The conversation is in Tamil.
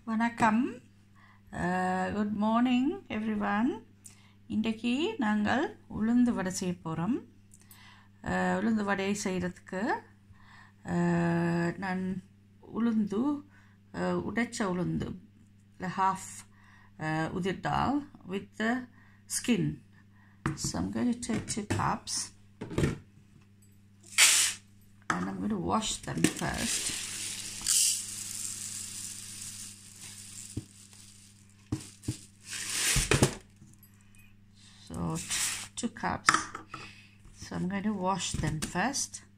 வணக்கம் குட் மார்னிங் எவ்ரிவன் இன்றைக்கி நாங்கள் உளுந்து வடை செய்ய போகிறோம் உளுந்து வடை செய்கிறதுக்கு நான் உளுந்து அஹ், உடைச்ச உளுந்து ஹாஃப் உதிர் dal with the skin So I'm going to take two cups and I'm going to wash them first. So two cups. So I'm going to wash them first.